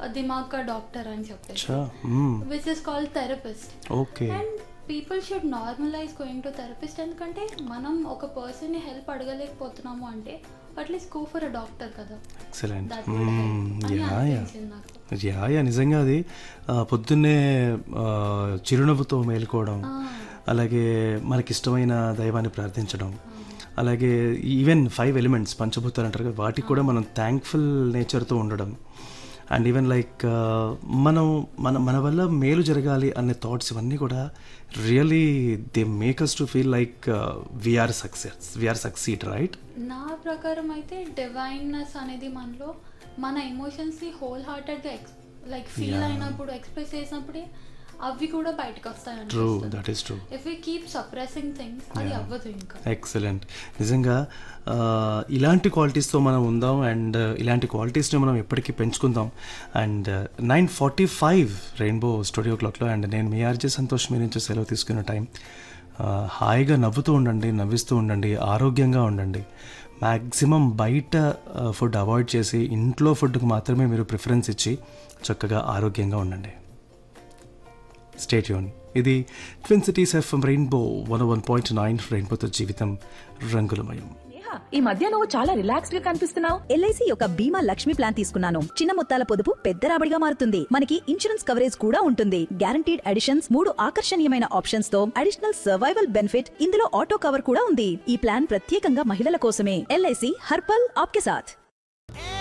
దిమాగ్ కా డాక్టర్ అని చెప్పేసి అచ్చా hmm. Which is called therapist okay and people should normalize going to therapist ఎందుకంటే మనం ఒక పర్సన్ని హెల్ప్ అడగలేకపోతున్నాము అంటే at least go for a doctor కదా ఎక్సలెంట్ దట్ వుడ్ హెల్ప్ అని యా యా అనిపించింది నాకు యా యా నిజంగా అది ఆ, పొద్దున్నే ఆ, చిరునవ్వుతో మేలుకోవడం అలాగే మనకిష్టమైన దైవాన్ని ప్రార్థించడం అలాగే ఈవెన్ ఫైవ్ ఎలిమెంట్స్ పంచభూతాలు అంటారు కదా వాటికి కూడా మనం థ్యాంక్ఫుల్ నేచర్తో ఉండడం అండ్ ఈవెన్ లైక్ మనం మన మన వల్ల మేలు జరగాలి అనే థాట్స్ ఇవన్నీ కూడా really they makes to feel like we are success we are succeed right నా ప్రకారం అయితే డివైన్నెస్ అనేది మనలో మన ఎమోషన్స్ని హోల్ హార్టెడ్గా ఎక్స్ లైక్ ఫీల్ Yeah. అయినప్పుడు ఎక్స్ప్రెస్ చేసినప్పుడే అవి కూడా బయటకు వస్తాయి true that is true if we keep suppressing things అది Yeah. అవ్వదు ఇంకా ఎక్సలెంట్ నిజంగా ఆ, ఇలాంటి క్వాలిటీస్తో మనం ఉందాం అండ్ ఇలాంటి క్వాలిటీస్ని మనం ఎప్పటికీ పెంచుకుందాం and nine forty five rainbow studio క్లాక్లో అండ్ నేను మీ ఆర్జే సంతోష్ మీ నుంచి సెలవు తీసుకున్న టైం ఆ, హాయిగా నవ్వుతూ ఉండండి నవ్విస్తూ ఉండండి ఆరోగ్యంగా ఉండండి మ్యాక్సిమం బయట ఫుడ్ అవాయిడ్ చేసి ఇంట్లో ఫుడ్కి మాత్రమే మీరు ప్రిఫరెన్స్ ఇచ్చి చక్కగా ఆరోగ్యంగా ఉండండి స్టేట్ యూన్ ఇది twin cities FM rainbow one one point nine రెయిన్బోతో జీవితం రంగులమయం నేహా, ఈ మధ్య నువ్వు చాలా రిలాక్స్డ్ గా కనిపిస్తున్నావు ఎల్ఐసి యొక్క బీమా లక్ష్మి ప్లాన్ తీసుకున్నాను చిన్న మొత్తాల పొదుపు పెద్ద రాబడిగా మారుతుంది మనకి ఇన్సూరెన్స్ కవరేజ్ కూడా ఉంటుంది గ్యారంటీడ్ అడిషన్స్ మూడు ఆకర్షణీయమైన ఆప్షన్స్ తో అడిషనల్ సర్వైవల్ బెనిఫిట్ ఇందులో ఆటో కవర్ కూడా ఉంది ఈ ప్లాన్ ప్రత్యేకంగా మహిళల కోసమే ఎల్ఐసి హర్పల్ ఆప్కే సాథ్